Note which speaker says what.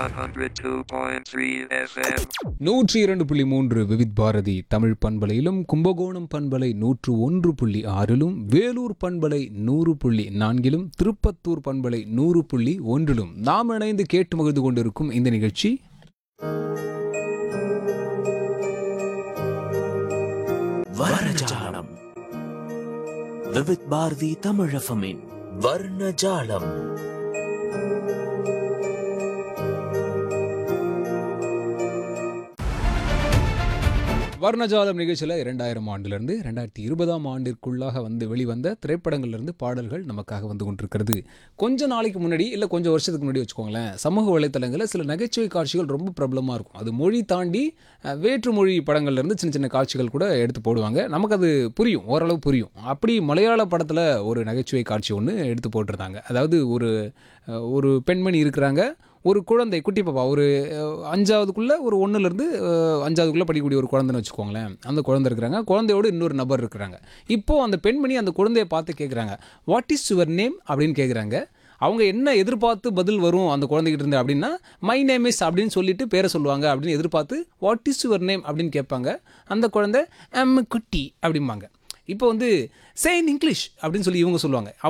Speaker 1: 102.3 FM.
Speaker 2: நூற்றி இரண்டு புள்ளி மூன்று விவித் பாரதி தமிழ் பண்பலையிலும் கும்பகோணம் பண்பலை நூற்று ஒன்று புள்ளி ஆறிலும் வேலூர் பண்பலை நூறு புள்ளி நான்கிலும் திருப்பத்தூர் பண்பலை நூறு புள்ளி ஒன்றிலும் நாம் இணைந்து கேட்டு மகிழ்ந்து கொண்டிருக்கும் இந்த நிகழ்ச்சி
Speaker 3: வர்ணஜாலம் விவித் பாரதி தமிழஃபமின் வர்ணஜாலம்
Speaker 2: வர்ணஜாலம் நிகழ்ச்சியில் இரண்டாயிரம் ஆண்டிலிருந்து ரெண்டாயிரத்தி இருபதாம் ஆண்டிற்குள்ளாக வந்து வெளிவந்த திரைப்படங்கள்லேருந்து பாடல்கள் நமக்காக வந்து கொண்டிருக்கிறது கொஞ்ச நாளைக்கு முன்னாடி இல்லை கொஞ்சம் வருஷத்துக்கு முன்னாடி வச்சுக்கோங்களேன் சமூக வலைத்தளங்களில் சில நகைச்சுவை காட்சிகள் ரொம்ப பிரபலமாக இருக்கும் அது மொழி தாண்டி அஹ், வேற்று மொழி படங்கள்லேருந்து சின்ன சின்ன காட்சிகள் கூட எடுத்து போடுவாங்க நமக்கு அது புரியும் ஓரளவு புரியும் அப்படி மலையாள படத்தில் ஒரு நகைச்சுவை காட்சி ஒன்று எடுத்து போட்டிருந்தாங்க அதாவது ஒரு அஹ், ஒரு பெண்மணி இருக்கிறாங்க ஒரு குழந்தை குட்டி பாப்பா ஒரு அஹ், அஞ்சாவதுக்குள்ள ஒரு ஒன்றுலேருந்து அஞ்சாவதுக்குள்ளே படிக்கக்கூடிய ஒரு குழந்தைன்னு வச்சுக்கோங்களேன் அந்த குழந்தை இருக்கிறாங்க குழந்தையோடு இன்னொரு நபர் இருக்கிறாங்க இப்போ அந்த பெண்மணி அந்த குழந்தையை பார்த்து கேட்குறாங்க வாட் இஸ் யுவர் நேம் அப்படின்னு கேட்குறாங்க அவங்க என்ன எதிர்பார்த்து பதில் வரும் அந்த குழந்தைகிட்ட இருந்து அப்படின்னா மை நேம் இஸ் அப்படின்னு சொல்லிட்டு பேரை சொல்லுவாங்க அப்படின்னு எதிர்பார்த்து வாட் இஸ் யுவர் நேம் அப்படின்னு கேட்பாங்க அந்த குழந்தை எம் குட்டி அப்படிம்பாங்க இப்போ வந்து சே இன் இங்கிலீஷ் அப்படின்னு சொல்லி இவங்க சொல்லுவாங்க